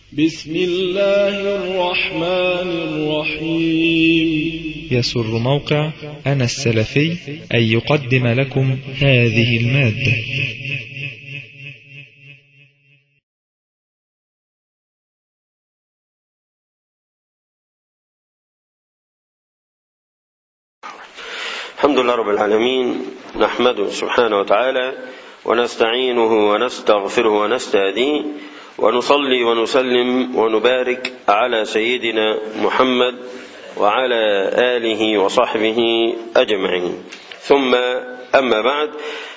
بسم الله الرحمن الرحيم يسر موقع أنا السلفي أن يقدم لكم هذه المادة الحمد لله رب العالمين نحمده سبحانه وتعالى ونستعينه ونستغفره ونستهديه ونصلي ونسلم ونبارك على سيدنا محمد وعلى آله وصحبه أجمعين ثم أما بعد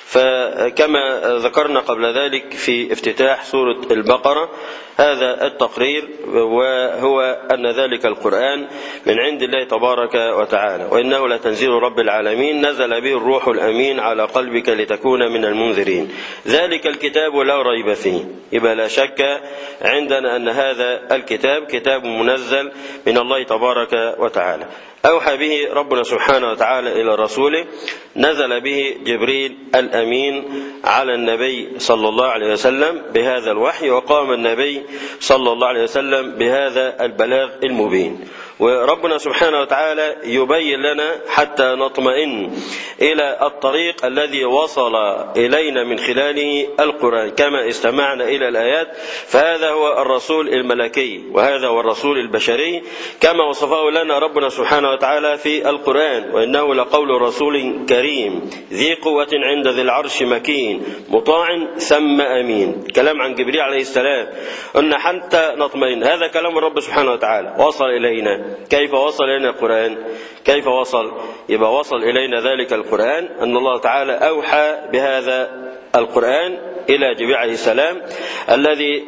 فكما ذكرنا قبل ذلك في افتتاح سورة البقرة هذا التقرير وهو أن ذلك القرآن من عند الله تبارك وتعالى وإنه لتنزيل رب العالمين نزل به الروح الأمين على قلبك لتكون من المنذرين ذلك الكتاب لا ريب فيه يبقى لا شك عندنا أن هذا الكتاب كتاب منزل من الله تبارك وتعالى أوحى به ربنا سبحانه وتعالى إلى رسوله نزل به جبريل الأمين على النبي صلى الله عليه وسلم بهذا الوحي وقام النبي صلى الله عليه وسلم بهذا البلاغ المبين وربنا سبحانه وتعالى يبين لنا حتى نطمئن إلى الطريق الذي وصل إلينا من خلاله القرآن كما استمعنا إلى الآيات فهذا هو الرسول الملكي وهذا هو الرسول البشري كما وصفه لنا ربنا سبحانه وتعالى في القرآن وإنه لقول رسول كريم ذي قوة عند ذي العرش مكين مطاع ثم أمين كلام عن جبريل عليه السلام أن حتى نطمئن هذا كلام الرب سبحانه وتعالى وصل إلينا كيف وصل إلينا القرآن كيف وصل يبقى وصل إلينا ذلك القرآن أن الله تعالى أوحى بهذا القرآن إلى جبريل عليه السلام الذي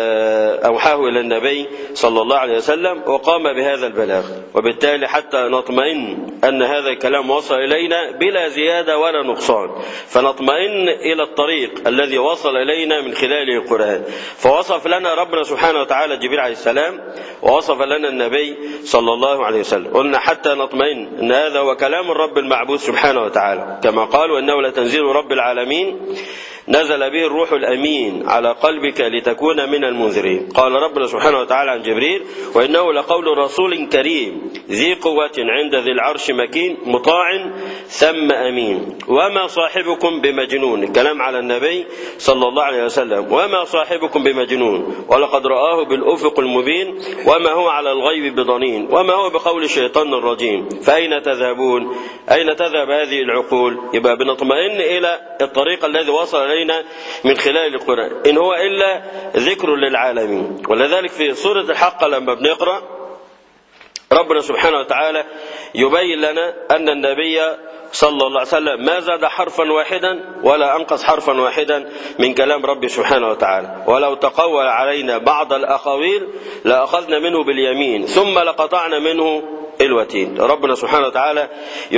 أوحاه إلى النبي صلى الله عليه وسلم وقام بهذا البلاغ وبالتالي حتى نطمئن أن هذا الكلام وصل إلينا بلا زيادة ولا نقصان فنطمئن إلى الطريق الذي وصل إلينا من خلاله القرآن فوصف لنا ربنا سبحانه وتعالى جبريل عليه السلام ووصف لنا النبي صلى الله عليه وسلم قلنا حتى نطمئن أن هذا هو كلام الرب المعبود سبحانه وتعالى كما قال وأنه لتنزيل رب العالمين نزل به الروح الأمين على قلبك لتكون من المنذرين قال ربنا سبحانه وتعالى عن جبريل وإنه لقول رسول كريم ذي قوة عند ذي العرش مكين مطاع ثم أمين وما صاحبكم بمجنون الكلام على النبي صلى الله عليه وسلم وما صاحبكم بمجنون ولقد رآه بالأفق المبين وما هو على الغيب بضنين وما هو بقول الشيطان الرجيم فأين تذهبون أين تذهب هذه العقول يبقى بنطمئن إلى الطريق الذي وصل إلينا من خلال القرآن إن هو إلا ذكر للعالمين ولذلك في سورة الحق لما بنقرأ ربنا سبحانه وتعالى يبين لنا أن النبي صلى الله عليه وسلم ما زاد حرفا واحدا ولا أنقص حرفا واحدا من كلام ربي سبحانه وتعالى ولو تقول علينا بعض الأقاويل لأخذنا منه باليمين ثم لقطعنا منه الوتين ربنا سبحانه وتعالى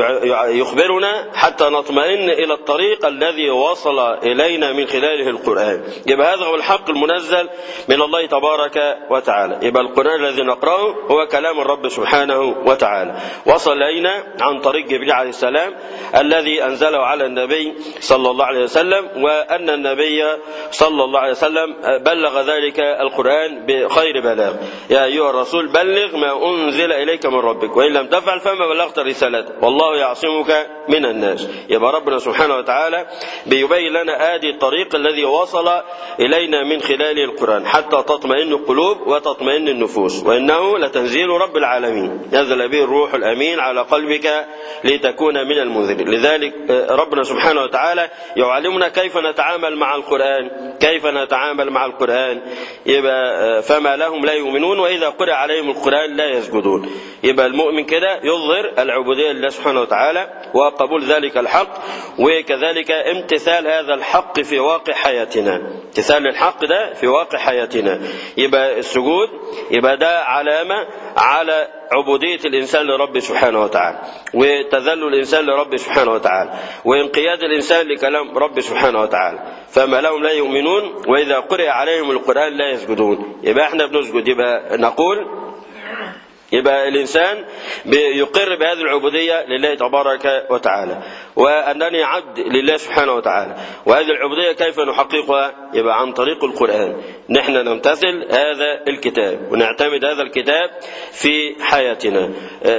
يخبرنا حتى نطمئن إلى الطريق الذي وصل إلينا من خلاله القرآن يبقى هذا هو الحق المنزل من الله تبارك وتعالى يبقى القرآن الذي نقرأه هو كلام الرب سبحانه وتعالى وصل إلينا عن طريق جبريل عليه السلام الذي أنزله على النبي صلى الله عليه وسلم وأن النبي صلى الله عليه وسلم بلغ ذلك القرآن بخير بلاغ يا أيها الرسول بلغ ما أنزل إليك من ربك وإن لم تفعل فما بلغت رسالته والله يعصمك من الناس يبقى ربنا سبحانه وتعالى بيبين لنا آدي الطريق الذي وصل إلينا من خلاله القرآن حتى تطمئن القلوب وتطمئن النفوس وإنه لتنزيل رب العالمين نزل به الروح الأمين على قلبك لتكون من المنذرين لذلك ربنا سبحانه وتعالى يعلمنا كيف نتعامل مع القرآن كيف نتعامل مع القرآن يبقى فما لهم لا يؤمنون وإذا قرأ عليهم القرآن لا يسجدون يبقى المؤمن كده يظهر العبودية لله سبحانه وتعالى وقبول ذلك الحق وكذلك امتثال هذا الحق في واقع حياتنا امتثال الحق ده في واقع حياتنا يبقى السجود يبقى ده علامة على عبودية الإنسان لرب سبحانه وتعالى وتذلل الإنسان لرب سبحانه وتعالى وانقياد الإنسان لكلام رب سبحانه وتعالى فما لهم لا يؤمنون وإذا قرئ عليهم القرآن لا يسجدون يبقى احنا بنسجد يبقى نقول يبقى الإنسان يقر بهذه العبودية لله تبارك وتعالى وأنني عبد لله سبحانه وتعالى وهذه العبودية كيف نحققها يبقى عن طريق القرآن نحن نمتثل هذا الكتاب ونعتمد هذا الكتاب في حياتنا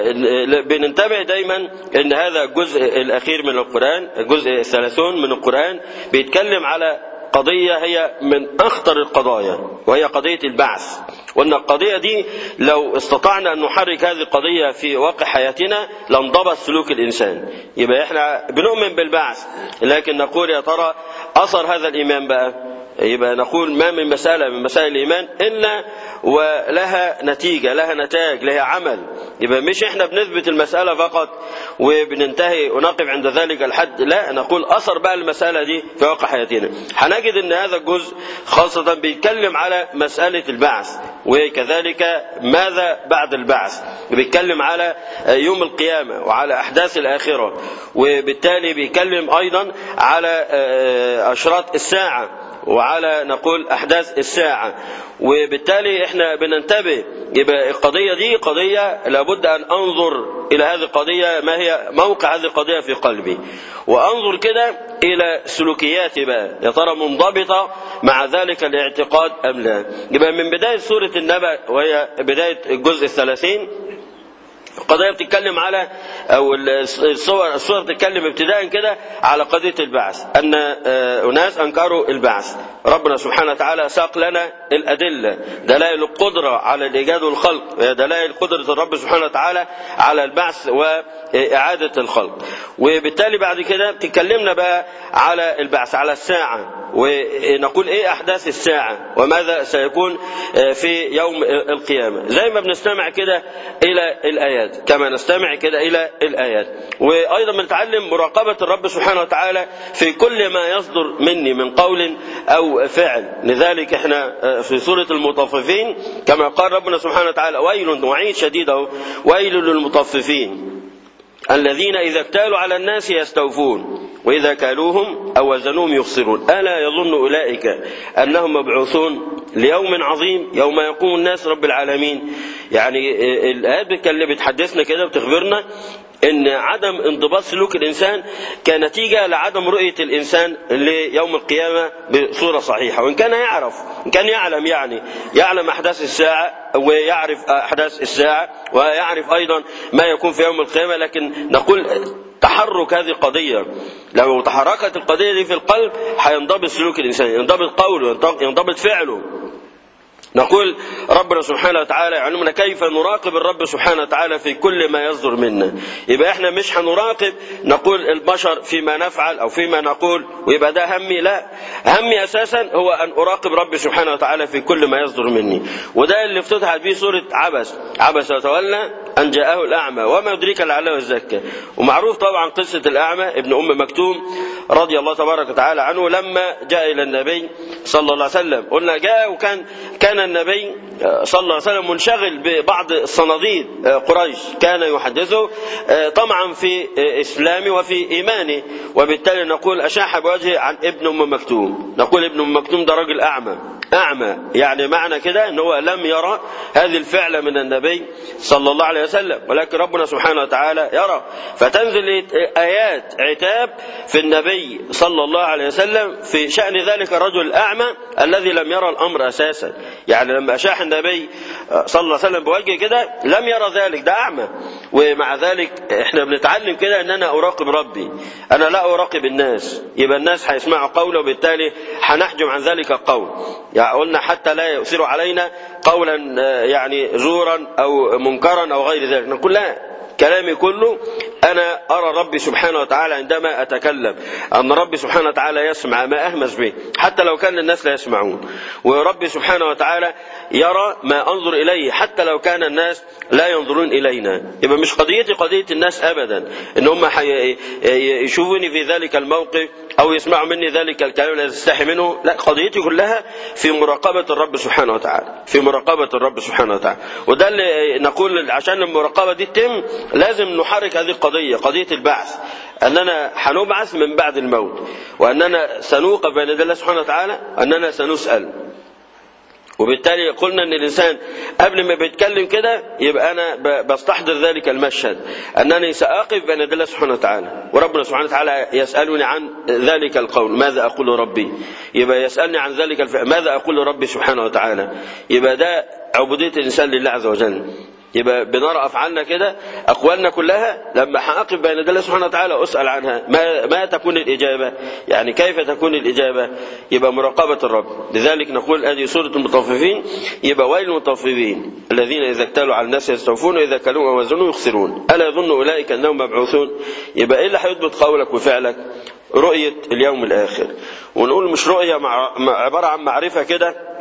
بننتبه دايما أن هذا الجزء الأخير من القرآن الجزء الثلاثون من القرآن بيتكلم على قضية هي من أخطر القضايا وهي قضية البعث وأن القضية دي لو استطعنا أن نحرك هذه القضية في واقع حياتنا لانضبط سلوك الإنسان يبقى إحنا بنؤمن بالبعث لكن نقول يا ترى أثر هذا الإيمان بقى يبقى نقول ما من مسألة من مسائل الإيمان إلا ولها نتيجة لها نتاج لها عمل يبقى مش احنا بنثبت المسألة فقط وبننتهي ونقف عند ذلك الحد لا نقول أثر بقى المسألة دي في واقع حياتنا هنجد ان هذا الجزء خاصة بيتكلم على مسألة البعث وكذلك ماذا بعد البعث بيتكلم على يوم القيامة وعلى أحداث الآخرة وبالتالي بيتكلم أيضا على أشراط الساعة وعلى نقول أحداث الساعة وبالتالي احنا بننتبه يبقى القضية دي قضية لابد أن أنظر إلى هذه القضية ما هي موقع هذه القضية في قلبي وأنظر كده إلى سلوكياتي بقى يا ترى منضبطة مع ذلك الاعتقاد أم لا يبقى من بداية سورة النبأ وهي بداية الجزء الثلاثين القضية بتتكلم على أو الصور الصور بتتكلم ابتداء كده على قضية البعث أن أناس أنكروا البعث ربنا سبحانه وتعالى ساق لنا الأدلة دلائل القدرة على الإيجاد والخلق دلائل قدرة الرب سبحانه وتعالى على البعث وإعادة الخلق وبالتالي بعد كده بتتكلمنا بقى على البعث على الساعة ونقول إيه أحداث الساعة وماذا سيكون في يوم القيامة زي ما بنستمع كده إلى الآيات كما نستمع كده إلى الآيات وأيضا بنتعلم مراقبة الرب سبحانه وتعالى في كل ما يصدر مني من قول أو فعل لذلك احنا في سورة المطففين كما قال ربنا سبحانه وتعالى ويل وعيد شديد ويل للمطففين الذين إذا اكتالوا على الناس يستوفون وإذا كالوهم أو وزنوهم يخسرون ألا يظن أولئك أنهم مبعوثون ليوم عظيم يوم يقوم الناس رب العالمين يعني الآيات اللي بتحدثنا كده بتخبرنا ان عدم انضباط سلوك الانسان كنتيجه لعدم رؤيه الانسان ليوم القيامه بصوره صحيحه وان كان يعرف ان كان يعلم يعني يعلم احداث الساعه ويعرف احداث الساعه ويعرف ايضا ما يكون في يوم القيامه لكن نقول تحرك هذه القضية لو تحركت القضية دي في القلب هينضبط سلوك الإنسان ينضبط قوله ينضبط فعله نقول ربنا سبحانه وتعالى يعلمنا كيف نراقب الرب سبحانه وتعالى في كل ما يصدر منا يبقى احنا مش هنراقب نقول البشر فيما نفعل او فيما نقول ويبقى ده همي لا همي اساسا هو ان اراقب ربي سبحانه وتعالى في كل ما يصدر مني وده اللي افتتحت به سوره عبس عبس وتولى ان جاءه الاعمى وما يدريك لعله يزكى ومعروف طبعا قصه الاعمى ابن ام مكتوم رضي الله تبارك وتعالى عنه لما جاء الى النبي صلى الله عليه وسلم قلنا جاء وكان كان النبي صلى الله عليه وسلم منشغل ببعض الصناديد قريش كان يحدثه طمعا في اسلامه وفي ايمانه وبالتالي نقول اشاح بوجهه عن ابن ام مكتوم نقول ابن ام مكتوم ده راجل اعمى اعمى يعني معنى كده ان هو لم يرى هذه الفعله من النبي صلى الله عليه وسلم ولكن ربنا سبحانه وتعالى يرى فتنزل ايات عتاب في النبي صلى الله عليه وسلم في شان ذلك الرجل الاعمى الذي لم يرى الامر اساسا يعني لما اشاح النبي صلى الله عليه وسلم بوجه كده لم يرى ذلك ده اعمى ومع ذلك احنا بنتعلم كده ان انا اراقب ربي انا لا اراقب الناس يبقى الناس هيسمعوا قوله وبالتالي هنحجم عن ذلك القول يعني قلنا حتى لا يؤثر علينا قولا يعني زورا او منكرا او غير ذلك نقول لا كلامي كله أنا أرى ربي سبحانه وتعالى عندما أتكلم أن ربي سبحانه وتعالى يسمع ما أهمس به حتى لو كان الناس لا يسمعون وربي سبحانه وتعالى يرى ما أنظر إليه حتى لو كان الناس لا ينظرون إلينا يبقى مش قضيتي قضية الناس أبدا إن هم يشوفوني في ذلك الموقف أو يسمعوا مني ذلك الكلام الذي استحي منه لا قضيتي كلها في مراقبة الرب سبحانه وتعالى في مراقبة الرب سبحانه وتعالى وده اللي نقول عشان المراقبة دي تتم لازم نحرك هذه القضية قضية البعث أننا هنبعث من بعد الموت وأننا سنوقف بين يدي الله سبحانه وتعالى أننا سنسأل وبالتالي قلنا ان الانسان قبل ما بيتكلم كده يبقى انا بستحضر ذلك المشهد انني ساقف بين يدي الله سبحانه وتعالى وربنا سبحانه وتعالى يسالني عن ذلك القول ماذا اقول ربي يبقى يسالني عن ذلك الفعل ماذا اقول ربي سبحانه وتعالى يبقى ده عبوديه الانسان لله عز وجل يبقى بنرى افعالنا كده اقوالنا كلها لما هقف بين يدي الله سبحانه وتعالى اسال عنها ما ما تكون الاجابه يعني كيف تكون الاجابه يبقى مراقبه الرب لذلك نقول هذه سوره المطففين يبقى ويل المطففين الذين اذا اكتالوا على الناس يستوفون واذا كلوا ووزنوا يخسرون الا يظن اولئك انهم مبعوثون يبقى ايه اللي هيضبط قولك وفعلك رؤيه اليوم الاخر ونقول مش رؤيه مع عباره عن معرفه كده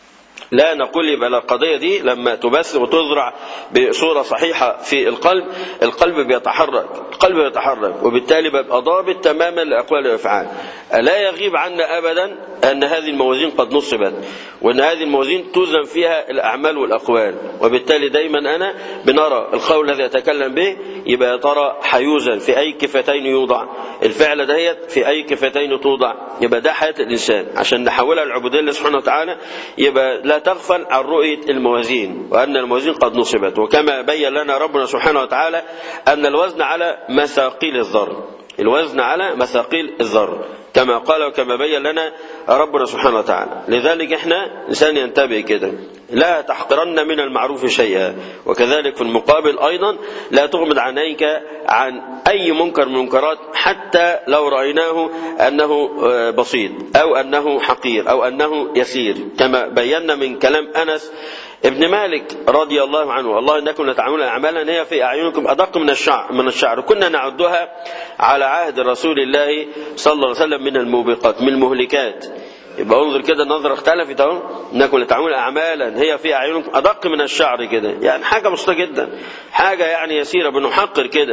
لا نقول يبقى القضية دي لما تبث وتزرع بصورة صحيحة في القلب القلب بيتحرك القلب بيتحرك وبالتالي بيبقى ضابط تماما لأقوال والأفعال لا يغيب عنا أبدا أن هذه الموازين قد نصبت وأن هذه الموازين توزن فيها الأعمال والأقوال وبالتالي دايما أنا بنرى القول الذي أتكلم به يبقى ترى حيوزن في أي كفتين يوضع الفعل دهيت في أي كفتين توضع يبقى ده حياة الإنسان عشان نحولها للعبودية لله سبحانه وتعالى يبقى لا تغفل عن رؤية الموازين وأن الموازين قد نصبت وكما بين لنا ربنا سبحانه وتعالى أن الوزن على مثاقيل الذر الوزن على مثاقيل الذر كما قال وكما بين لنا ربنا سبحانه وتعالى لذلك احنا انسان ينتبه كده لا تحقرن من المعروف شيئا وكذلك في المقابل ايضا لا تغمض عينيك عن اي منكر من المنكرات حتى لو رايناه انه بسيط او انه حقير او انه يسير كما بينا من كلام انس ابن مالك رضي الله عنه الله انكم لتعملون اعمالا هي في اعينكم ادق من الشعر من الشعر كنا نعدها على عهد رسول الله صلى الله عليه وسلم من الموبقات من المهلكات يبقى انظر كده النظرة اختلفت اهو انكم لتعملون اعمالا هي في اعينكم ادق من الشعر كده يعني حاجة بسيطة جدا حاجة يعني يسيرة بنحقر كده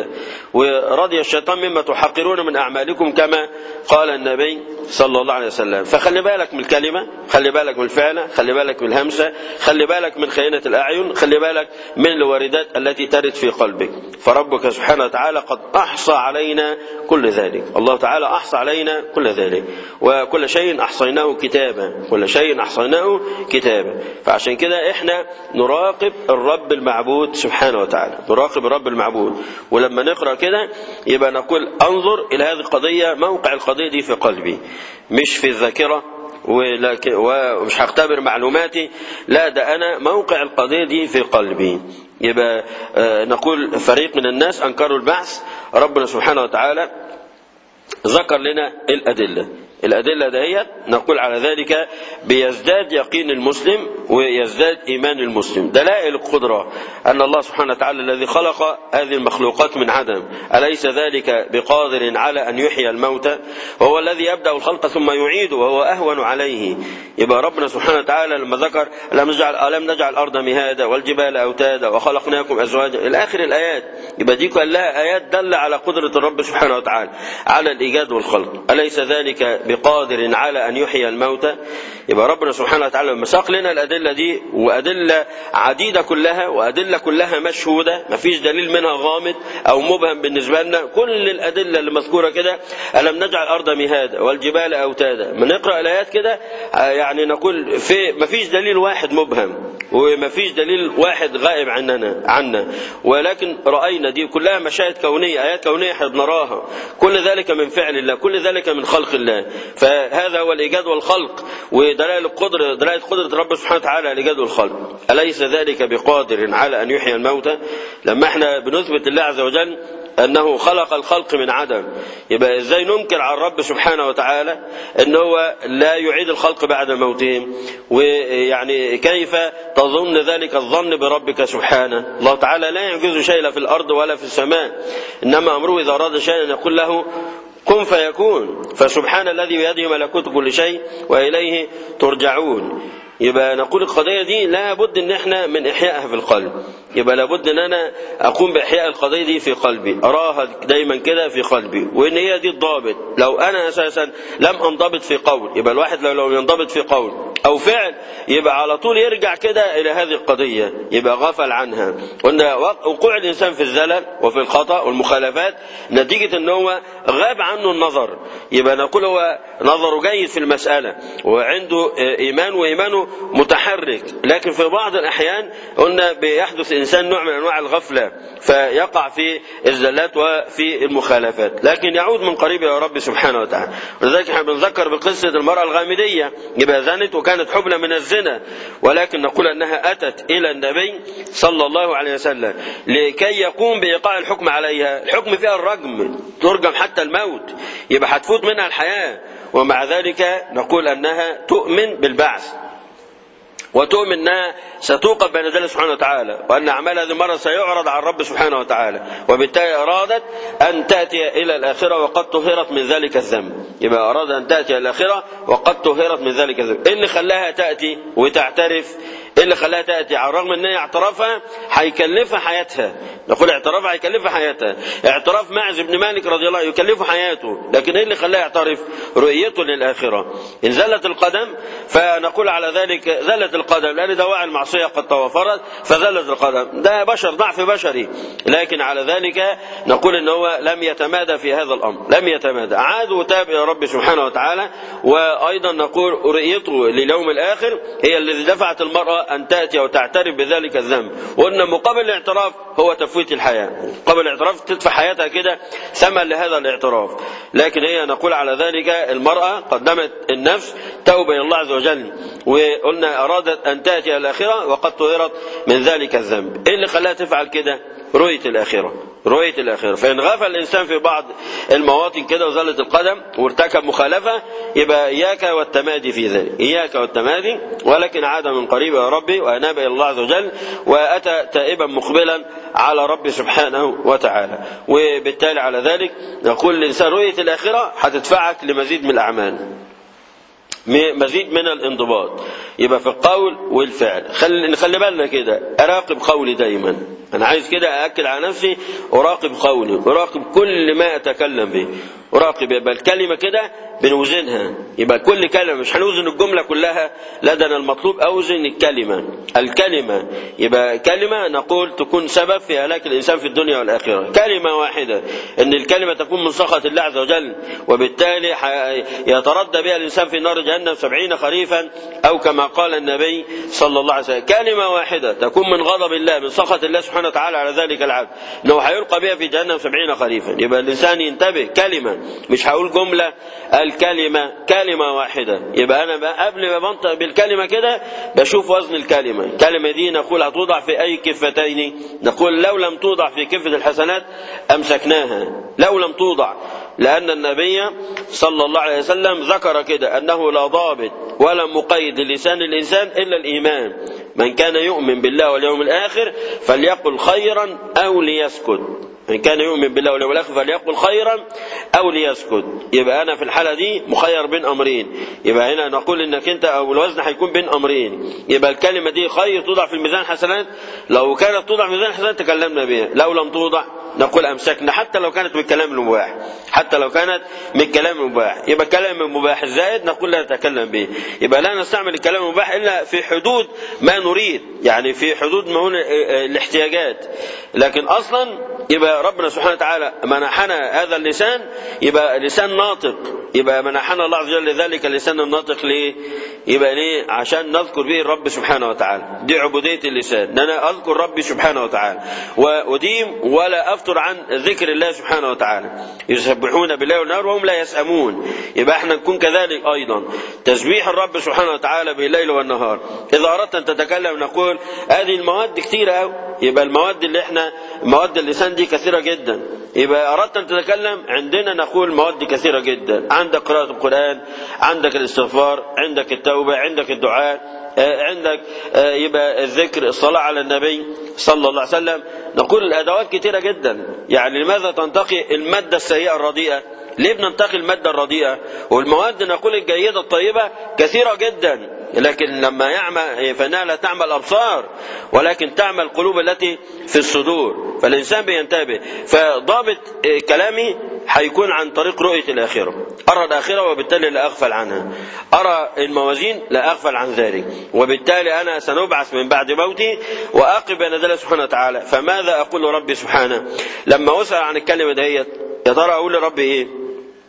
ورضي الشيطان مما تحقرون من اعمالكم كما قال النبي صلى الله عليه وسلم فخلي بالك من الكلمة خلي بالك من الفعل خلي بالك من الهمسة خلي بالك من خيانة الأعين خلي بالك من الواردات التي ترد في قلبك فربك سبحانه وتعالى قد أحصى علينا كل ذلك الله تعالى أحصى علينا كل ذلك وكل شيء أحصيناه كتابا كل شيء أحصيناه كتابا فعشان كده إحنا نراقب الرب المعبود سبحانه وتعالى نراقب الرب المعبود ولما نقرأ كده يبقى نقول أنظر إلى هذه القضية موقع القضية دي في قلبي مش في الذاكرة ولكن ومش هختبر معلوماتي لا ده أنا موقع القضية دي في قلبي يبقى نقول فريق من الناس أنكروا البعث ربنا سبحانه وتعالى ذكر لنا الأدلة الأدلة دهيت نقول على ذلك بيزداد يقين المسلم ويزداد إيمان المسلم دلائل القدرة أن الله سبحانه وتعالى الذي خلق هذه المخلوقات من عدم أليس ذلك بقادر على أن يحيي الموتى وهو الذي يبدأ الخلق ثم يعيد وهو أهون عليه يبقى ربنا سبحانه وتعالى لما ذكر ألم نجعل, ألم نجعل الأرض مهادا والجبال أوتادا وخلقناكم أزواجا إلى آخر الآيات يبقى دي كلها آيات دل على قدرة الرب سبحانه وتعالى على الإيجاد والخلق أليس ذلك بقادر على أن يحيي الموتى يبقى ربنا سبحانه وتعالى لما ساق لنا الأدلة دي وأدلة عديدة كلها وأدلة كلها مشهودة ما فيش دليل منها غامض أو مبهم بالنسبة لنا كل الأدلة اللي مذكورة كده ألم نجعل الأرض مهادا والجبال أوتادا من نقرأ الآيات كده يعني نقول في ما فيش دليل واحد مبهم وما فيش دليل واحد غائب عننا عنا ولكن رأينا دي كلها مشاهد كونية آيات كونية احنا بنراها كل ذلك من فعل الله كل ذلك من خلق الله فهذا هو الإيجاد والخلق ودلائل القدرة دلائل قدرة رب سبحانه وتعالى الإيجاد والخلق أليس ذلك بقادر على أن يحيي الموتى لما احنا بنثبت الله عز وجل أنه خلق الخلق من عدم يبقى إزاي ننكر على الرب سبحانه وتعالى أن هو لا يعيد الخلق بعد موتهم ويعني كيف تظن ذلك الظن بربك سبحانه الله تعالى لا يعجز شيء لا في الأرض ولا في السماء إنما أمره إذا أراد شيئا أن يقول له كن فيكون فسبحان الذي بيده ملكوت كل شيء وإليه ترجعون يبقى نقول القضية دي لابد ان احنا من احيائها في القلب يبقى لابد ان انا اقوم باحياء القضية دي في قلبي اراها دايما كده في قلبي وان هي دي الضابط لو انا اساسا لم انضبط في قول يبقى الواحد لو لو ينضبط في قول او فعل يبقى على طول يرجع كده الى هذه القضية يبقى غفل عنها قلنا وقوع الانسان في الزلل وفي الخطأ والمخالفات نتيجة ان هو غاب عنه النظر يبقى نقول هو نظره جيد في المسألة وعنده ايمان وايمانه ذهنه متحرك لكن في بعض الأحيان قلنا بيحدث الإنسان نوع من أنواع الغفلة فيقع في الزلات وفي المخالفات لكن يعود من قريب إلى رب سبحانه وتعالى ولذلك احنا بنذكر بقصة المرأة الغامدية يبقى زنت وكانت حبلى من الزنا ولكن نقول أنها أتت إلى النبي صلى الله عليه وسلم لكي يقوم بإيقاع الحكم عليها الحكم فيها الرجم ترجم حتى الموت يبقى هتفوت منها الحياة ومع ذلك نقول أنها تؤمن بالبعث وتؤمن انها ستوقف بين الله سبحانه وتعالى وان اعمال هذه المره سيعرض على الرب سبحانه وتعالى وبالتالي ارادت ان تاتي الى الاخره وقد طهرت من ذلك الذنب يبقى اراد ان تاتي الى الاخره وقد طهرت من ذلك الذنب ايه اللي خلاها تاتي وتعترف ايه اللي خلاها تاتي على الرغم ان هي اعترافها هيكلفها حياتها نقول اعترافها هيكلفها حياتها اعتراف معز بن مالك رضي الله عنه يكلفه حياته لكن ايه اللي خلاه يعترف رؤيته للاخره ان زلت القدم فنقول على ذلك زلت القدم لان دواعي المعصيه قد توفرت فزلت القدم ده بشر ضعف بشري لكن على ذلك نقول ان هو لم يتمادى في هذا الامر لم يتمادى عاد وتاب الى رب سبحانه وتعالى وايضا نقول رؤيته لليوم الاخر هي الذي دفعت المراه ان تاتي وتعترف بذلك الذنب وان مقابل الاعتراف هو تفويت الحياه قبل الاعتراف تدفع حياتها كده ثمن لهذا الاعتراف لكن هي نقول على ذلك المراه قدمت النفس توبه الى الله عز وجل وقلنا ارادت ان تاتي الى الاخره وقد طهرت من ذلك الذنب ايه اللي خلاها تفعل كده رؤيه الاخره رؤية الآخرة فإن غفل الإنسان في بعض المواطن كده وزلت القدم وارتكب مخالفة يبقى إياك والتمادي في ذلك إياك والتمادي ولكن عاد من قريب يا ربي وأناب إلى الله عز وجل وأتى تائبا مقبلا على ربي سبحانه وتعالى وبالتالي على ذلك نقول للإنسان رؤية الآخرة هتدفعك لمزيد من الأعمال مزيد من الانضباط يبقى في القول والفعل خلي نخلي بالنا كده اراقب قولي دايما انا عايز كده ااكد على نفسي اراقب قولي اراقب كل ما اتكلم به اراقب يبقى الكلمه كده بنوزنها يبقى كل كلمه مش هنوزن الجمله كلها لا ده انا المطلوب اوزن الكلمه الكلمه يبقى كلمه نقول تكون سبب في هلاك الانسان في الدنيا والاخره كلمه واحده ان الكلمه تكون من سخط الله عز وجل وبالتالي يتردى بها الانسان في نار جهنم سبعين خريفا او كما قال النبي صلى الله عليه وسلم كلمه واحده تكون من غضب الله من سخط الله سبحانه وتعالى على ذلك العبد انه هيلقى بها في جهنم سبعين خريفا يبقى الانسان ينتبه كلمه مش هقول جمله الكلمة كلمة واحدة يبقى أنا قبل ما بنطق بالكلمة كده بشوف وزن الكلمة الكلمة دي نقول هتوضع في أي كفتين نقول لو لم توضع في كفة الحسنات أمسكناها لو لم توضع لأن النبي صلى الله عليه وسلم ذكر كده أنه لا ضابط ولا مقيد لسان الإنسان إلا الإيمان من كان يؤمن بالله واليوم الآخر فليقل خيرا أو ليسكت من كان يؤمن بالله واليوم الاخر فليقل خيرا او ليسكت يبقى انا في الحاله دي مخير بين امرين يبقى هنا نقول انك انت او الوزن هيكون بين امرين يبقى الكلمه دي خير توضع في الميزان حسنات لو كانت توضع في ميزان حسنات تكلمنا بها لو لم توضع نقول امسكنا حتى لو كانت من الكلام المباح حتى لو كانت من الكلام المباح يبقى الكلام المباح الزائد نقول لا نتكلم به يبقى لا نستعمل الكلام المباح الا في حدود ما نريد يعني في حدود ما هنا الاحتياجات لكن اصلا يبقى ربنا سبحانه وتعالى منحنا هذا اللسان يبقى لسان ناطق يبقى منحنا الله عز وجل ذلك اللسان الناطق ليه؟ يبقى ليه؟ عشان نذكر به الرب سبحانه وتعالى دي عبودية اللسان ان انا اذكر ربي سبحانه وتعالى واديم ولا افتر عن ذكر الله سبحانه وتعالى يسبحون بالله والنهار وهم لا يسأمون يبقى احنا نكون كذلك ايضا تسبيح الرب سبحانه وتعالى بالليل والنهار اذا اردت ان تتكلم نقول هذه المواد كثيرة قوي يبقى المواد اللي احنا مواد اللسان دي كثيرة جدا يبقى أردت أن تتكلم عندنا نقول مواد كثيرة جدا عندك قراءة القرآن عندك الاستغفار عندك التوبة عندك الدعاء عندك يبقى الذكر الصلاة على النبي صلى الله عليه وسلم نقول الأدوات كثيرة جدا يعني لماذا تنتقي المادة السيئة الرديئة ليه بننتقي المادة الرديئة والمواد نقول الجيدة الطيبة كثيرة جدا لكن لما يعمى فإنها لا تعمل أبصار ولكن تعمل القلوب التي في الصدور فالإنسان بينتبه فضابط كلامي هيكون عن طريق رؤية الآخرة أرى الآخرة وبالتالي لا أغفل عنها أرى الموازين لا أغفل عن ذلك وبالتالي أنا سنبعث من بعد موتي وأقف بين الله سبحانه وتعالى فماذا أقول لربي سبحانه لما أسأل عن الكلمة دهيت يا ترى أقول لربي إيه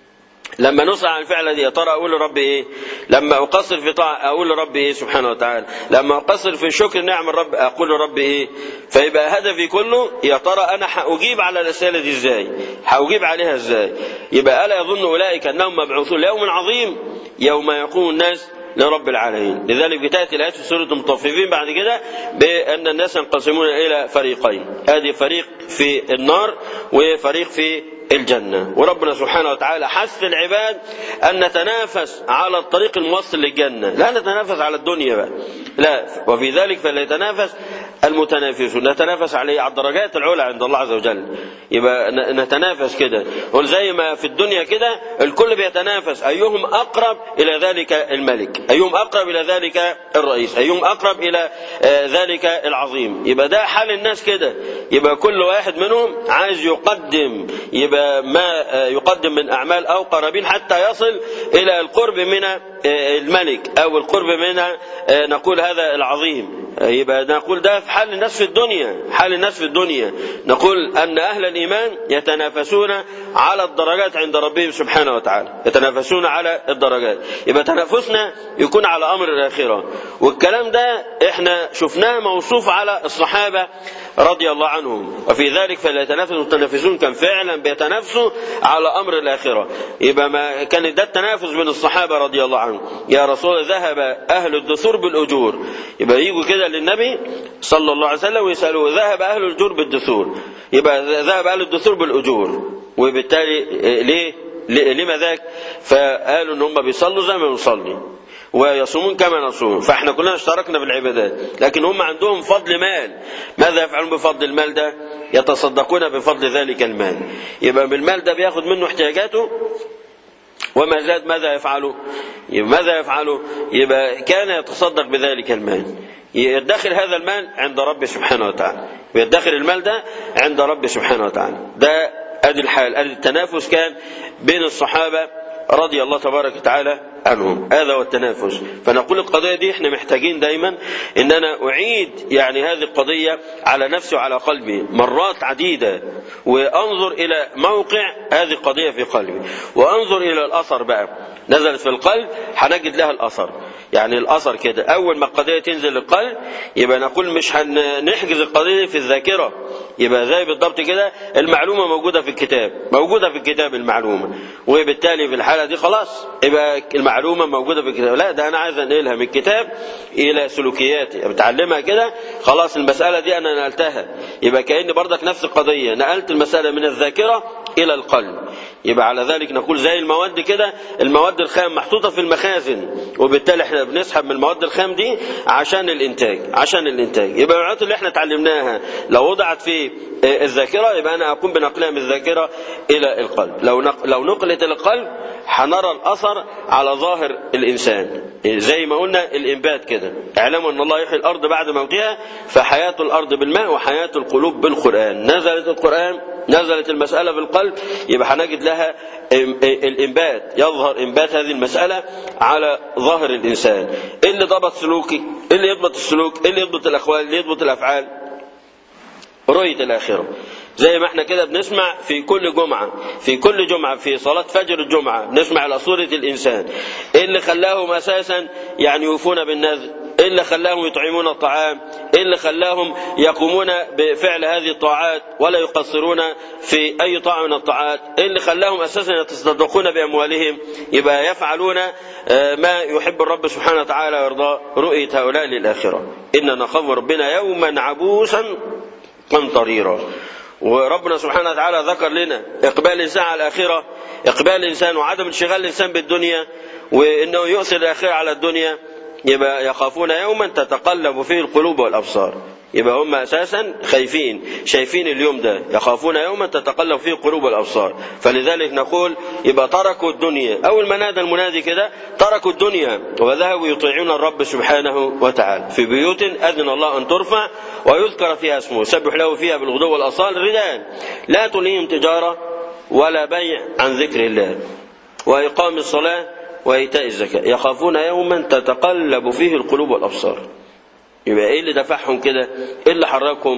لما نسعى عن الفعلة دي يا ترى أقول لربي إيه؟ لما أقصر في طاعة أقول لربي إيه سبحانه وتعالى؟ لما أقصر في شكر نعم الرب أقول لربي إيه؟ فيبقى هدفي كله يا ترى أنا هأجيب على الرسالة دي إزاي؟ هأجيب عليها إزاي؟ يبقى ألا يظن أولئك أنهم مبعوثون ليوم عظيم يوم يقوم الناس لرب العالمين لذلك بتأتي الآيات في سورة المطففين بعد كده بأن الناس ينقسمون إلى فريقين هذه فريق في النار وفريق في الجنة وربنا سبحانه وتعالى حث العباد أن نتنافس على الطريق الموصل للجنة لا نتنافس على الدنيا بقى لا وفي ذلك فليتنافس المتنافسون نتنافس عليه على الدرجات العلى عند الله عز وجل يبقى نتنافس كده وزي ما في الدنيا كده الكل بيتنافس أيهم أقرب إلى ذلك الملك أيهم أقرب إلى ذلك الرئيس أيهم أقرب إلى ذلك العظيم يبقى ده حال الناس كده يبقى كل واحد منهم عايز يقدم يبقى ما يقدم من أعمال أو قرابين حتى يصل إلى القرب من الملك أو القرب من نقول هذا العظيم يبقى نقول ده في حال الناس في الدنيا حال الناس في الدنيا نقول أن أهل الإيمان يتنافسون على الدرجات عند ربهم سبحانه وتعالى يتنافسون على الدرجات يبقى تنافسنا يكون على أمر الآخرة والكلام ده احنا شفناه موصوف على الصحابة رضي الله عنهم وفي ذلك فليتنافس المتنافسون كان فعلا بيتنافسوا على أمر الآخرة يبقى ما كان ده التنافس بين الصحابة رضي الله عنهم يا رسول ذهب أهل الدثور بالأجور يبقى يجوا كده للنبي صلى الله عليه وسلم ويسألوه ذهب أهل الأجور بالدثور يبقى ذهب أهل الدثور بالأجور وبالتالي ليه لما ذاك فقالوا ان هم بيصلوا زي ما بنصلي ويصومون كما نصوم فاحنا كلنا اشتركنا في العبادات لكن هم عندهم فضل مال ماذا يفعلون بفضل المال ده يتصدقون بفضل ذلك المال يبقى بالمال ده بياخد منه احتياجاته وما زاد ماذا يفعله يبقى ماذا يفعله يبقى كان يتصدق بذلك المال يدخر هذا المال عند رب سبحانه وتعالى ويدخر المال ده عند رب سبحانه وتعالى ده ادي الحال ادي التنافس كان بين الصحابه رضي الله تبارك وتعالى عنهم هذا هو التنافس فنقول القضية دي احنا محتاجين دايما ان انا اعيد يعني هذه القضية على نفسي وعلى قلبي مرات عديدة وانظر الى موقع هذه القضية في قلبي وانظر الى الاثر بقى نزلت في القلب هنجد لها الاثر يعني الاثر كده اول ما القضية تنزل القلب يبقى نقول مش هنحجز القضية في الذاكرة يبقى زي بالضبط كده المعلومة موجودة في الكتاب موجودة في الكتاب المعلومة وبالتالي في الحالة دي خلاص يبقى المعلومة موجودة في الكتاب لا ده أنا عايز أنقلها من الكتاب إلى سلوكياتي بتعلمها كده خلاص المسألة دي أنا نقلتها يبقى كأني برضك نفس القضية نقلت المسألة من الذاكرة إلى القلب يبقى على ذلك نقول زي المواد كده المواد الخام محطوطة في المخازن وبالتالي احنا بنسحب من المواد الخام دي عشان الانتاج عشان الانتاج يبقى المعلومات اللي احنا اتعلمناها لو وضعت في الذاكرة يبقى انا اقوم بنقلها من الذاكرة الى القلب لو لو نقلت الى القلب هنرى الاثر على ظاهر الانسان زي ما قلنا الانبات كده اعلموا ان الله يحيي الارض بعد موتها فحياه الارض بالماء وحياه القلوب بالقران نزلت القران نزلت المساله بالقلب يبقى هنجد لها الانبات يظهر انبات هذه المساله على ظاهر الانسان ايه اللي ضبط سلوكي ايه اللي يضبط السلوك ايه اللي يضبط الاقوال اللي يضبط الافعال رؤيه الاخره زي ما احنا كده بنسمع في كل جمعة في كل جمعة في صلاة فجر الجمعة بنسمع على صورة الإنسان إيه اللي خلاهم أساسا يعني يوفون بالنذر إيه اللي خلاهم يطعمون الطعام إيه اللي خلاهم يقومون بفعل هذه الطاعات ولا يقصرون في أي طاعة من الطاعات إيه اللي خلاهم أساسا يتصدقون بأموالهم يبقى يفعلون ما يحب الرب سبحانه وتعالى ويرضى رؤية هؤلاء للآخرة إننا نخاف ربنا يوما عبوسا قمطريرا وربنا سبحانه وتعالى ذكر لنا اقبال الانسان على الاخره اقبال الانسان وعدم انشغال الانسان بالدنيا وانه يؤثر الاخره على الدنيا يبقى يخافون يوما تتقلب فيه القلوب والابصار يبقى هم اساسا خايفين شايفين اليوم ده يخافون يوما تتقلب فيه القلوب والابصار فلذلك نقول يبقى تركوا الدنيا اول ما نادى المنادي كده تركوا الدنيا وذهبوا يطيعون الرب سبحانه وتعالى في بيوت اذن الله ان ترفع ويذكر فيها اسمه سبح له فيها بالغدو والاصال رجال لا تلهيهم تجاره ولا بيع عن ذكر الله واقام الصلاه وايتاء الزكاه يخافون يوما تتقلب فيه القلوب والابصار يبقى ايه اللي دفعهم كده ايه اللي حركهم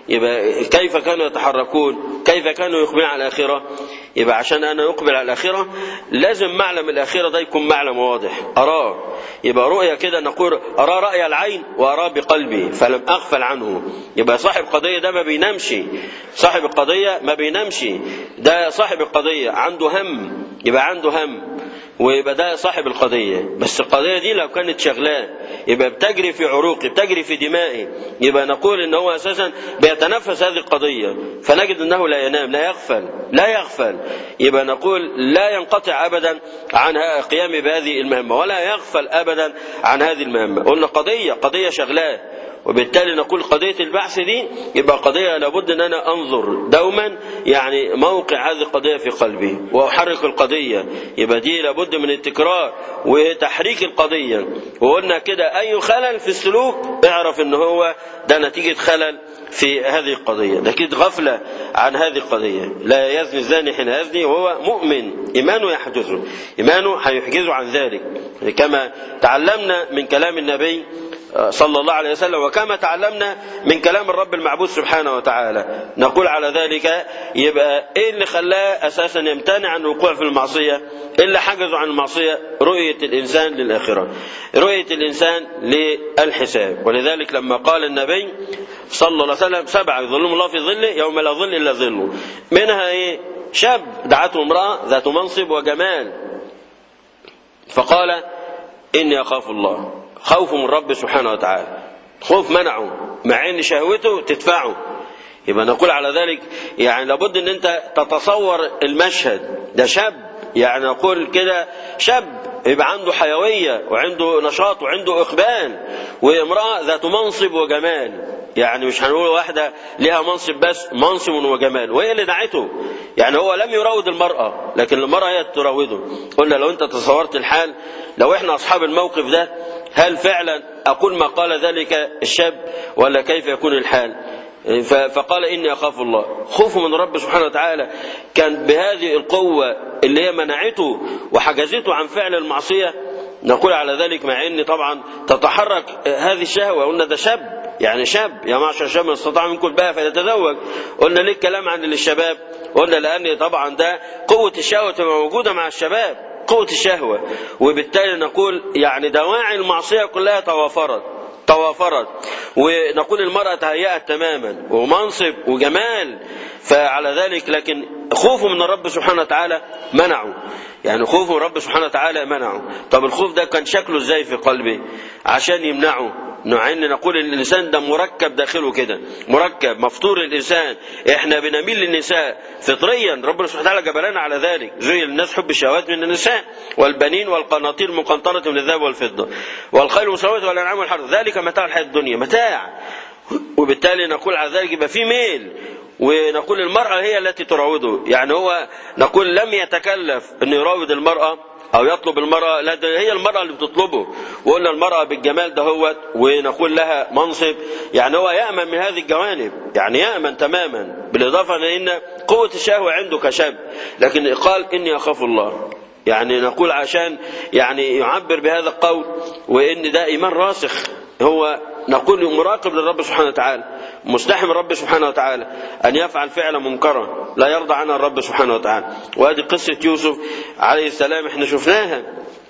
يبقى كيف كانوا يتحركون كيف كانوا يقبلون على الآخرة يبقى عشان أنا يقبل على الآخرة لازم معلم الآخرة ده يكون معلم واضح أراه يبقى رؤية كده نقول أرى رأي العين وأراه بقلبي فلم أغفل عنه يبقى صاحب قضية ده ما بينامش صاحب القضية ما بينامش ده صاحب القضية عنده هم يبقى عنده هم ويبقى ده صاحب القضية بس القضية دي لو كانت شغلاه يبقى بتجري في عروقي بتجري في دمائي يبقى نقول ان هو اساسا بيتنفس هذه القضية فنجد انه لا ينام لا يغفل لا يغفل يبقى نقول لا ينقطع ابدا عن قيام بهذه المهمة ولا يغفل ابدا عن هذه المهمة قلنا قضية قضية شغلاه وبالتالي نقول قضية البعث دي يبقى قضية لابد ان انا انظر دوما يعني موقع هذه القضية في قلبي واحرك القضية يبقى دي لابد من التكرار وتحريك القضية وقلنا كده اي خلل في السلوك اعرف ان هو ده نتيجة خلل في هذه القضية لكن غفلة عن هذه القضية لا يزني الزاني حين يزني وهو مؤمن إيمانه يحجزه إيمانه هيحجزه عن ذلك كما تعلمنا من كلام النبي صلى الله عليه وسلم وكما تعلمنا من كلام الرب المعبود سبحانه وتعالى نقول على ذلك يبقى ايه اللي خلاه اساسا يمتنع عن الوقوع في المعصيه ايه اللي حجزه عن المعصيه رؤيه الانسان للاخره رؤيه الانسان للحساب ولذلك لما قال النبي صلى الله عليه وسلم سبعه يظلهم الله في ظله يوم لا ظل الا ظله منها ايه شاب دعته امراه ذات منصب وجمال فقال اني اخاف الله خوف من رب سبحانه وتعالى خوف منعه مع ان شهوته تدفعه يبقى نقول على ذلك يعني لابد ان انت تتصور المشهد ده شاب يعني نقول كده شاب يبقى عنده حيوية وعنده نشاط وعنده إقبال وامرأة ذات منصب وجمال يعني مش هنقول واحدة لها منصب بس منصب وجمال وهي اللي دعته يعني هو لم يراود المرأة لكن المرأة هي تراوده قلنا لو انت تصورت الحال لو احنا أصحاب الموقف ده هل فعلا أقول ما قال ذلك الشاب ولا كيف يكون الحال فقال إني أخاف الله خوفه من رب سبحانه وتعالى كان بهذه القوة اللي هي منعته وحجزته عن فعل المعصية نقول على ذلك مع ان طبعا تتحرك هذه الشهوة قلنا ده شاب يعني شاب يا معشر الشباب من استطاع منكم الباء فليتزوج قلنا ليه الكلام عن الشباب قلنا لان طبعا ده قوة الشهوة تبقى موجودة مع الشباب قوة الشهوة وبالتالي نقول يعني دواعي المعصية كلها توافرت توافرت ونقول المرأة تهيأت تماما ومنصب وجمال فعلى ذلك لكن خوفه من الرب سبحانه وتعالى منعه يعني خوفه من الرب سبحانه وتعالى منعه طب الخوف ده كان شكله ازاي في قلبه عشان يمنعه نوعين نقول ان الانسان ده مركب داخله كده مركب مفطور الانسان احنا بنميل للنساء فطريا ربنا سبحانه وتعالى جبلنا على ذلك زي الناس حب الشهوات من النساء والبنين والقناطير المقنطرة من الذهب والفضة والخيل المسومة والانعام والحرث ذلك متاع الحياة الدنيا متاع وبالتالي نقول على ذلك يبقى في ميل ونقول المرأة هي التي تراوده يعني هو نقول لم يتكلف أن يراود المرأة أو يطلب المرأة لا ده هي المرأة اللي بتطلبه وقلنا المرأة بالجمال دهوت ونقول لها منصب يعني هو يأمن من هذه الجوانب يعني يأمن تماما بالإضافة لأن قوة الشهوة عنده كشاب لكن قال إني أخاف الله يعني نقول عشان يعني يعبر بهذا القول وإن ده إيمان راسخ هو نقول مراقب للرب سبحانه وتعالى مستحي من الرب سبحانه وتعالى أن يفعل فعلا منكرا لا يرضى عنها الرب سبحانه وتعالى وهذه قصة يوسف عليه السلام احنا شفناها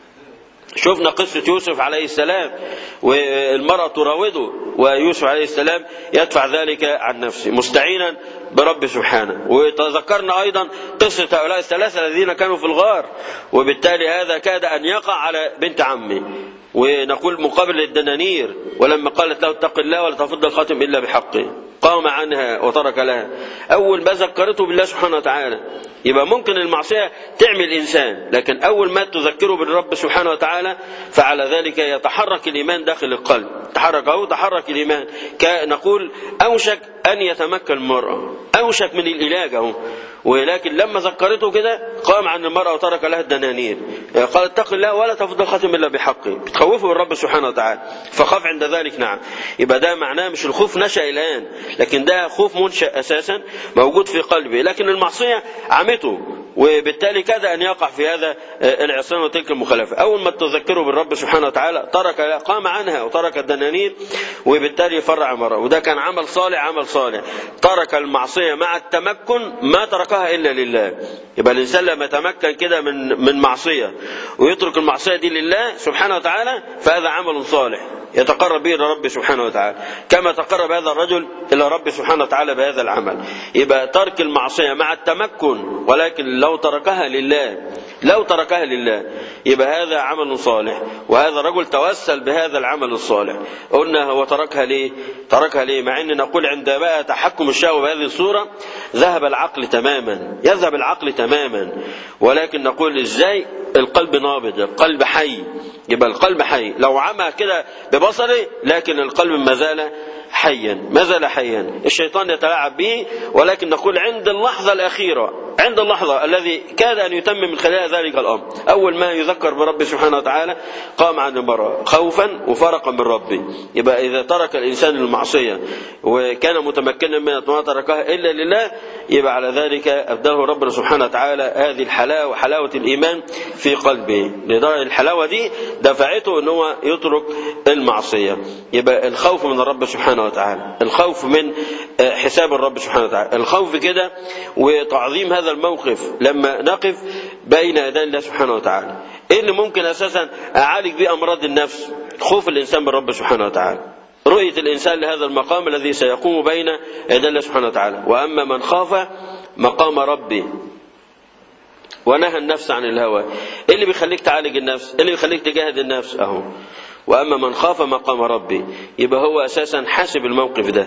شفنا قصة يوسف عليه السلام والمرأة تراوده ويوسف عليه السلام يدفع ذلك عن نفسه مستعينا برب سبحانه وتذكرنا أيضا قصة هؤلاء الثلاثة الذين كانوا في الغار وبالتالي هذا كاد أن يقع على بنت عمه ونقول مقابل الدنانير ولما قالت له اتق الله ولا تفض الخاتم إلا بحقه قام عنها وترك لها أول ما ذكرته بالله سبحانه وتعالى يبقى ممكن المعصية تعمل إنسان لكن أول ما تذكره بالرب سبحانه وتعالى فعلى ذلك يتحرك الإيمان داخل القلب تحرك أو تحرك الإيمان نقول أوشك أن يتمكن المرأة أوشك من العلاج أهو ولكن لما ذكرته كده قام عن المرأة وترك لها الدنانير قال اتق الله ولا تفض الخاتم إلا بحقه بتخوفه الرب سبحانه وتعالى فخاف عند ذلك نعم يبقى ده معناه مش الخوف نشأ الآن لكن ده خوف منشأ أساسا موجود في قلبه لكن المعصية عامل محبطه وبالتالي كاد أن يقع في هذا العصيان وتلك المخالفة أول ما تذكره بالرب سبحانه وتعالى ترك قام عنها وترك الدنانير وبالتالي فرع مرة وده كان عمل صالح عمل صالح ترك المعصية مع التمكن ما تركها إلا لله يبقى الإنسان لما يتمكن كده من من معصية ويترك المعصية دي لله سبحانه وتعالى فهذا عمل صالح يتقرب به إلى رب سبحانه وتعالى كما تقرب هذا الرجل إلى رب سبحانه وتعالى بهذا العمل يبقى ترك المعصية مع التمكن ولكن لو تركها لله لو تركها لله يبقى هذا عمل صالح وهذا الرجل توسل بهذا العمل الصالح قلنا هو تركها ليه تركها ليه مع ان نقول عند بقى تحكم الشهوة بهذه الصورة ذهب العقل تماما يذهب العقل تماما ولكن نقول ازاي القلب نابض القلب حي يبقى القلب حي لو عمى كده ببصره لكن القلب ما زال حيا ما زال حيا الشيطان يتلاعب به ولكن نقول عند اللحظة الأخيرة عند اللحظة الذي كاد أن يتم من خلال ذلك الأمر أول ما يذكر برب سبحانه وتعالى قام عن المرأة خوفا وفرقا من ربه يبقى إذا ترك الإنسان المعصية وكان متمكنا من ما تركها إلا لله يبقى على ذلك أبدله ربنا سبحانه وتعالى هذه الحلاوة حلاوة الإيمان في قلبه لدرجة الحلاوة دي دفعته أن هو يترك المعصية يبقى الخوف من الرب سبحانه وتعالى الخوف من حساب الرب سبحانه وتعالى الخوف كده وتعظيم هذا الموقف لما نقف بين يدي الله سبحانه وتعالى ايه اللي ممكن اساسا اعالج بيه امراض النفس خوف الانسان من الرب سبحانه وتعالى رؤية الإنسان لهذا المقام الذي سيقوم بين يدي الله سبحانه وتعالى وأما من خاف مقام ربي ونهى النفس عن الهوى ايه اللي بيخليك تعالج النفس ايه اللي بيخليك تجاهد النفس اهو واما من خاف مقام ربي يبقى هو اساسا حاسب الموقف ده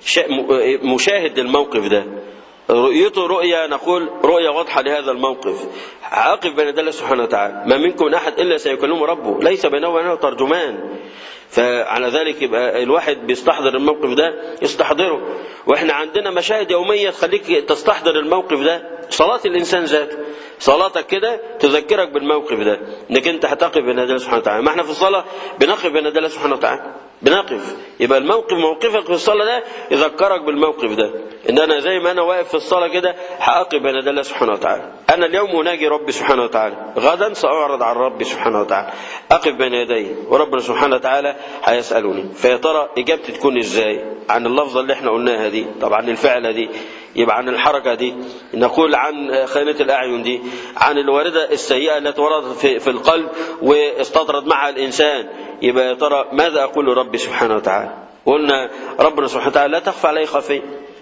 مشاهد الموقف ده رؤيته رؤية نقول رؤية واضحة لهذا الموقف عاقف بين الله سبحانه وتعالى ما منكم من أحد إلا سيكلمه ربه ليس بينه وبينه ترجمان فعلى ذلك يبقى الواحد بيستحضر الموقف ده يستحضره واحنا عندنا مشاهد يومية تخليك تستحضر الموقف ده صلاة الإنسان ذاته صلاتك كده تذكرك بالموقف ده انك انت هتقف بين الله سبحانه وتعالى ما احنا في الصلاة بنقف بين الله سبحانه وتعالى بنقف يبقى الموقف موقفك في الصلاة ده يذكرك بالموقف ده ان انا زي ما انا واقف في الصلاة كده هأقف بين الله سبحانه وتعالى انا اليوم اناجي ربي سبحانه وتعالى غدا سأعرض عن ربي سبحانه وتعالى اقف بين يديه وربنا سبحانه وتعالى هيسألني فيا ترى اجابتي تكون ازاي عن اللفظة اللي احنا قلناها دي طبعا الفعلة دي يبقى عن الحركة دي نقول عن خيانة الأعين دي عن الواردة السيئة التي وردت في, في القلب واستطرد معها الإنسان يبقى يا ترى ماذا أقول لربي سبحانه وتعالى قلنا ربنا سبحانه وتعالى لا تخفى عليه خفية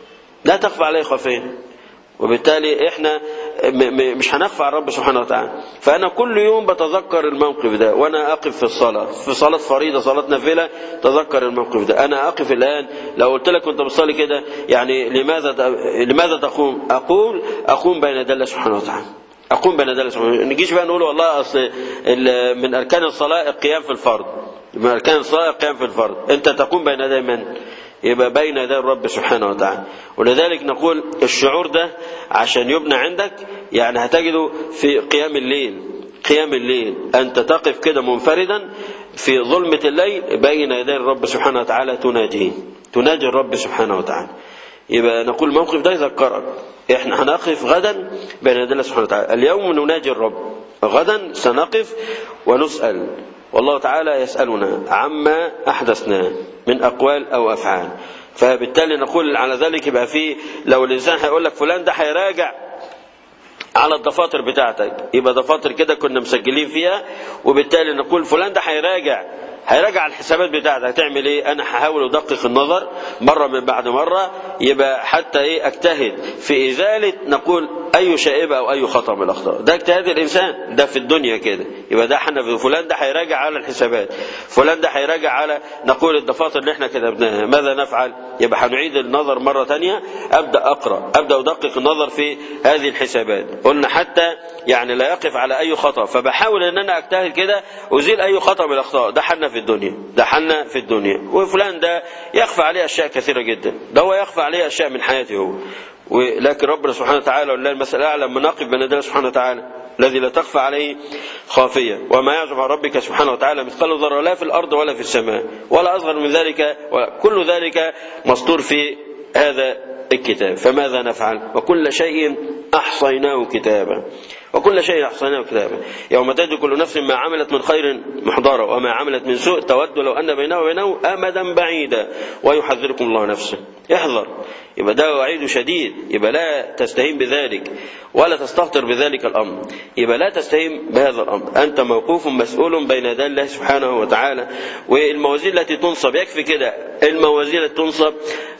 لا تخفى عليه خفية وبالتالي احنا مش هنخفى على الرب سبحانه وتعالى فانا كل يوم بتذكر الموقف ده وانا اقف في الصلاه في صلاه فريضه صلاه نافله تذكر الموقف ده انا اقف الان لو قلت لك كنت بتصلي كده يعني لماذا لماذا تقوم اقول اقوم بين يدي الله سبحانه وتعالى اقوم بين يدي الله سبحانه وتعالى نجيش بقى نقول والله اصل من اركان الصلاه القيام في الفرض من اركان الصلاه القيام في الفرض انت تقوم بين يدي من يبقى بين يدي الرب سبحانه وتعالى ولذلك نقول الشعور ده عشان يبنى عندك يعني هتجده في قيام الليل قيام الليل أنت تقف كده منفردا في ظلمة الليل بين يدي الرب سبحانه وتعالى تناجيه تناجي الرب سبحانه وتعالى يبقى نقول الموقف ده يذكرك احنا هنقف غدا بين يدي الله سبحانه وتعالى اليوم نناجي الرب غدا سنقف ونسأل والله تعالى يسألنا عما أحدثنا من أقوال أو أفعال فبالتالي نقول على ذلك يبقى في لو الإنسان هيقول لك فلان ده هيراجع على الدفاتر بتاعتك يبقى دفاتر كده كنا مسجلين فيها وبالتالي نقول فلان ده هيراجع هيراجع الحسابات بتاعتك هتعمل ايه انا هحاول ادقق النظر مره من بعد مره يبقى حتى ايه اجتهد في ازاله نقول اي شائبه او اي خطا من الاخطاء ده اجتهاد الانسان ده في الدنيا كده يبقى ده احنا فلان ده هيراجع على الحسابات فلان ده هيراجع على نقول الدفاتر اللي احنا كتبناها ماذا نفعل يبقى هنعيد النظر مره ثانيه ابدا اقرا ابدا ادقق النظر في هذه الحسابات قلنا حتى يعني لا يقف على اي خطا فبحاول ان انا اجتهد كده ازيل اي خطا من الاخطاء ده حنا في الدنيا ده حنا في الدنيا وفلان ده يخفى عليه اشياء كثيره جدا ده هو يخفى عليه اشياء من حياته هو ولكن ربنا سبحانه وتعالى ولله المسألة أعلم مناقب بين يديه سبحانه وتعالى الذي لا تخفى عليه خافية وما يعزب عن ربك سبحانه وتعالى مثقال ذرة لا في الأرض ولا في السماء ولا أصغر من ذلك ولا كل ذلك مسطور في هذا الكتاب فماذا نفعل وكل شيء أحصيناه كتابا وكل شيء أحصيناه كتابا يوم تجد كل نفس ما عملت من خير محضرة وما عملت من سوء تود لو أن بينه وبينه أمدا بعيدا ويحذركم الله نفسه احذر يبقى ده وعيد شديد يبقى لا تستهين بذلك ولا تستهتر بذلك الأمر يبقى لا تستهين بهذا الأمر أنت موقوف مسؤول بين يدي الله سبحانه وتعالى والموازين التي تنصب يكفي كده الموازين التي تنصب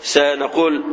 سنقول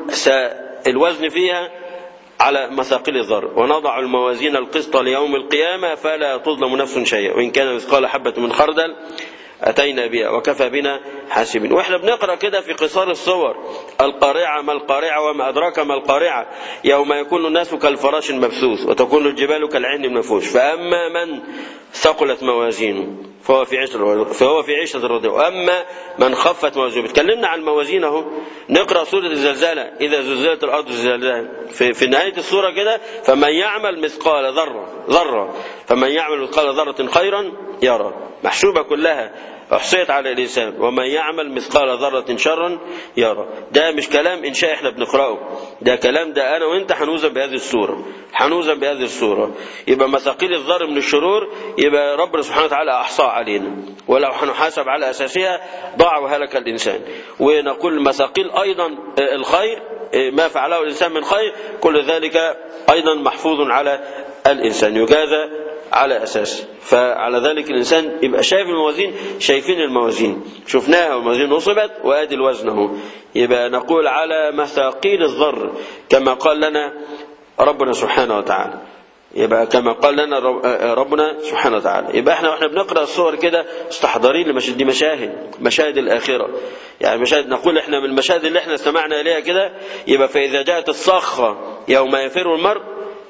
الوزن فيها على مثاقيل الذر ونضع الموازين القسط ليوم القيامة فلا تظلم نفس شيئا وإن كان مثقال حبة من خردل أتينا بها وكفى بنا حاسبين وإحنا بنقرأ كده في قصار الصور القارعة ما القارعة وما أدراك ما القارعة يوم يكون الناس كالفراش المبثوث وتكون الجبال كالعين المنفوش فأما من ثقلت موازينه فهو في عيشة فهو في عيشة راضية وأما من خفت موازينه بتكلمنا عن الموازين أهو نقرأ سورة الزلزلة إذا زلزلت الأرض زلزالها في, في نهاية السورة كده فمن يعمل مثقال ذرة ذرة فمن يعمل مثقال ذرة خيرا يرى محسوبة كلها أحصيت على الإنسان ومن يعمل مثقال ذرة شرا يرى ده مش كلام إنشاء إحنا بنقرأه ده كلام ده أنا وإنت هنوزن بهذه الصورة هنوزن بهذه الصورة يبقى مثاقيل الذر من الشرور يبقى ربنا سبحانه وتعالى أحصى علينا ولو هنحاسب على أساسها ضاع وهلك الإنسان ونقول مثاقيل أيضا الخير ما فعله الإنسان من خير كل ذلك أيضا محفوظ على الإنسان يجازى على أساس فعلى ذلك الإنسان يبقى شايف الموازين شايفين الموازين شفناها والموازين نصبت وآدي الوزن اهو يبقى نقول على مثاقيل الذر كما قال لنا ربنا سبحانه وتعالى يبقى كما قال لنا ربنا سبحانه وتعالى يبقى احنا واحنا بنقرا الصور كده مستحضرين لمشاهد دي مشاهد مشاهد الاخره يعني مشاهد نقول احنا من المشاهد اللي احنا استمعنا اليها كده يبقى فاذا جاءت الصخره يوم يفر المرء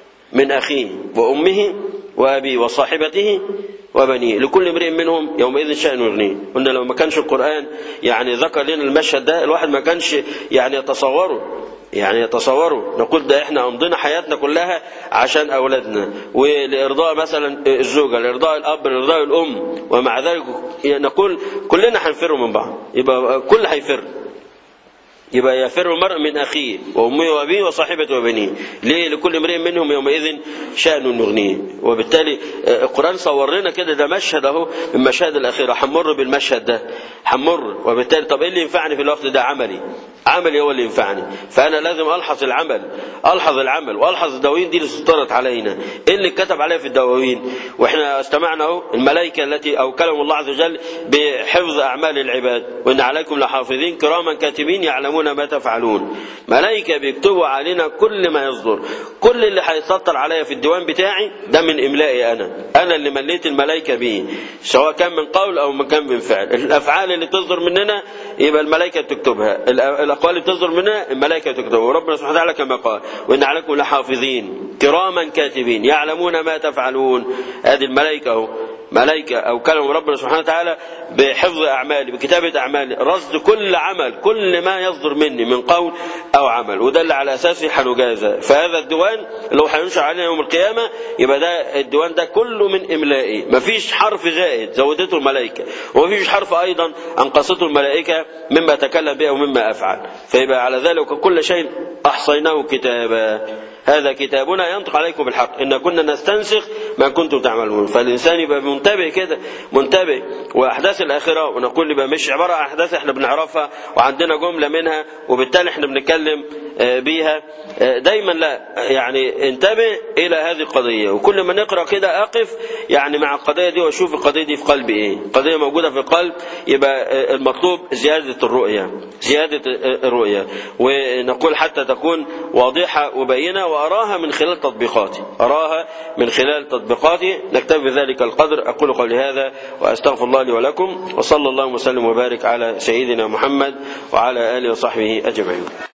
من اخيه وامه وابيه وصاحبته وبنيه لكل امرئ منهم يومئذ شأن يغنيه قلنا لو ما كانش القرآن يعني ذكر لنا المشهد ده الواحد ما كانش يعني يتصوره يعني يتصوروا نقول ده احنا امضينا حياتنا كلها عشان اولادنا ولارضاء مثلا الزوجه لارضاء الاب لارضاء الام ومع ذلك نقول كلنا هنفر من بعض يبقى كل هيفر يبقى يفر المرء من اخيه وامه وابيه وصاحبته وبنيه ليه لكل امرئ منهم يومئذ شان يغنيه وبالتالي القران صور لنا كده ده مشهد اهو من مشاهد الاخره هنمر بالمشهد ده هنمر وبالتالي طب ايه اللي ينفعني في الوقت ده عملي عملي هو اللي ينفعني فانا لازم الحظ العمل الحظ العمل والحظ الدواوين دي اللي سطرت علينا ايه اللي كتب عليها في الدواوين واحنا استمعنا اهو الملائكه التي او كلام الله عز وجل بحفظ اعمال العباد وان عليكم لحافظين كراما كاتبين يعلمون ما تفعلون ملائكه بيكتبوا علينا كل ما يصدر كل اللي هيسطر عليا في الديوان بتاعي ده من املائي انا انا اللي مليت الملائكه بيه سواء كان من قول او من كان من فعل الافعال اللي تصدر مننا يبقى الملائكه بتكتبها الاقوال اللي بتصدر منها الملائكه تكتبها وربنا سبحانه وتعالى كما قال وان عليكم لحافظين كراما كاتبين يعلمون ما تفعلون هذه الملائكه اهو ملائكة أو كلام ربنا سبحانه وتعالى بحفظ أعمالي بكتابة أعمالي رصد كل عمل كل ما يصدر مني من قول أو عمل وده اللي على أساسه هنجازى فهذا الديوان لو هينشر علينا يوم القيامة يبقى ده الديوان ده كله من إملائي مفيش حرف زائد زودته الملائكة ومفيش حرف أيضا أنقصته الملائكة مما تكلم به ومما أفعل فيبقى على ذلك كل شيء أحصيناه كتابا هذا كتابنا ينطق عليكم بالحق إن كنا نستنسخ ما كنتم تعملون فالإنسان يبقى منتبه كده منتبه وأحداث الآخرة ونقول يبقى مش عبارة عن أحداث احنا بنعرفها وعندنا جملة منها وبالتالي احنا بنتكلم بيها دايما لا يعني انتبه إلى هذه القضية وكل ما نقرأ كده أقف يعني مع القضية دي وأشوف القضية دي في قلبي إيه قضية موجودة في القلب يبقى المطلوب زيادة الرؤية زيادة الرؤية ونقول حتى تكون واضحة وبينة وأراها من خلال تطبيقاتي أراها من خلال تطبيقاتي نكتفي بذلك القدر أقول قولي هذا وأستغفر الله لي ولكم وصلى الله وسلم وبارك على سيدنا محمد وعلى آله وصحبه أجمعين